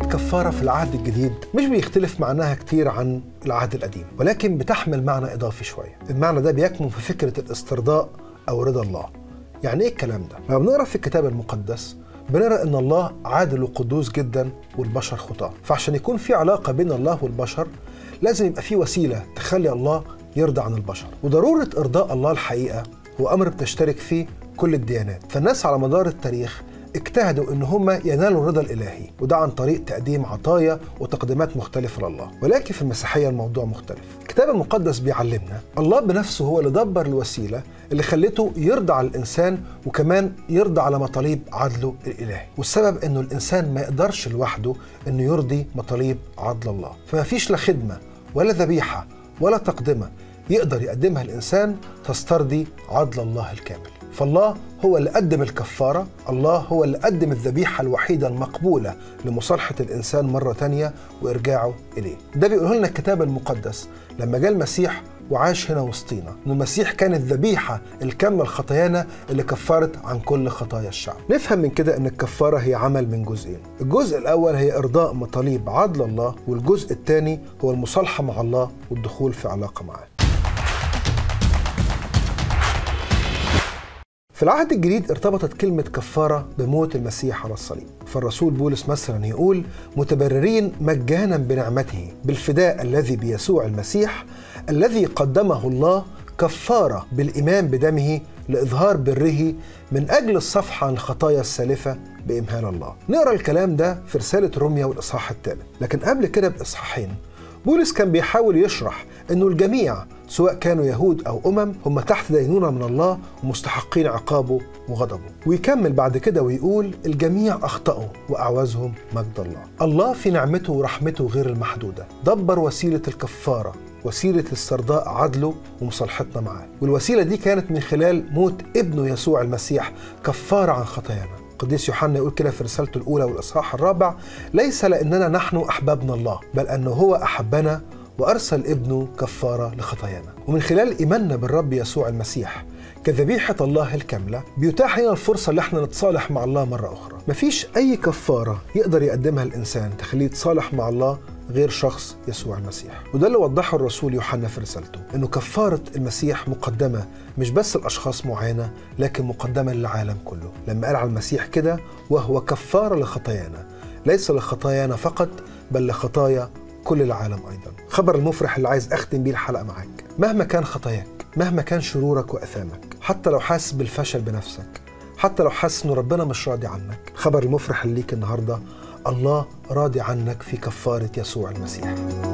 الكفارة في العهد الجديد مش بيختلف معناها كتير عن العهد القديم ولكن بتحمل معنى إضافي شوية المعنى ده بيكمن في فكرة الاسترضاء أو رضا الله يعني إيه الكلام ده؟ لما بنقرأ في الكتاب المقدس بنرى ان الله عادل وقدوس جدا والبشر خطاه فعشان يكون في علاقه بين الله والبشر لازم يبقى في وسيله تخلي الله يرضى عن البشر وضروره ارضاء الله الحقيقه هو امر بتشترك فيه كل الديانات فالناس على مدار التاريخ اجتهدوا ان هم ينالوا الرضا الالهي وده عن طريق تقديم عطايا وتقديمات مختلفه لله ولكن في المسيحيه الموضوع مختلف الكتاب المقدس بيعلمنا الله بنفسه هو اللي دبر الوسيله اللي خلته يرضى على الانسان وكمان يرضى على مطالب عدله الالهي والسبب انه الانسان ما يقدرش لوحده انه يرضي مطالب عدل الله فما فيش لا خدمه ولا ذبيحه ولا تقدمه يقدر يقدمها الانسان تسترضي عدل الله الكامل فالله هو اللي قدم الكفارة الله هو اللي قدم الذبيحة الوحيدة المقبولة لمصالحة الإنسان مرة تانية وإرجاعه إليه ده بيقوله لنا الكتاب المقدس لما جاء المسيح وعاش هنا وسطينا ان المسيح كان الذبيحه الكامله لخطايانا اللي كفرت عن كل خطايا الشعب نفهم من كده ان الكفاره هي عمل من جزئين الجزء الاول هي ارضاء مطالب عدل الله والجزء الثاني هو المصالحه مع الله والدخول في علاقه معاه في العهد الجديد ارتبطت كلمة كفارة بموت المسيح على الصليب فالرسول بولس مثلا يقول متبررين مجانا بنعمته بالفداء الذي بيسوع المسيح الذي قدمه الله كفارة بالإيمان بدمه لإظهار بره من أجل الصفحة عن الخطايا السالفة بإمهال الله نقرأ الكلام ده في رسالة روميا والإصحاح الثالث لكن قبل كده بإصحاحين بولس كان بيحاول يشرح انه الجميع سواء كانوا يهود او امم هم تحت دينونه من الله ومستحقين عقابه وغضبه ويكمل بعد كده ويقول الجميع اخطاوا واعوزهم مجد الله الله في نعمته ورحمته غير المحدوده دبر وسيله الكفاره وسيله استرضاء عدله ومصالحتنا معاه والوسيله دي كانت من خلال موت ابنه يسوع المسيح كفاره عن خطايانا القديس يوحنا يقول كده في رسالته الأولى والإصحاح الرابع ليس لأننا نحن أحببنا الله بل أنه هو أحبنا وأرسل ابنه كفارة لخطايانا ومن خلال إيماننا بالرب يسوع المسيح كذبيحة الله الكاملة بيتاح لنا الفرصة اللي احنا نتصالح مع الله مرة أخرى مفيش أي كفارة يقدر يقدمها الإنسان تخليه يتصالح مع الله غير شخص يسوع المسيح وده اللي وضحه الرسول يوحنا في رسالته انه كفاره المسيح مقدمه مش بس لاشخاص معينه لكن مقدمه للعالم كله لما قال على المسيح كده وهو كفاره لخطايانا ليس لخطايانا فقط بل لخطايا كل العالم ايضا خبر المفرح اللي عايز اختم بيه الحلقه معاك مهما كان خطاياك مهما كان شرورك واثامك حتى لو حاسس بالفشل بنفسك حتى لو حاسس ان ربنا مش راضي عنك خبر المفرح اللي ليك النهارده الله راضي عنك في كفاره يسوع المسيح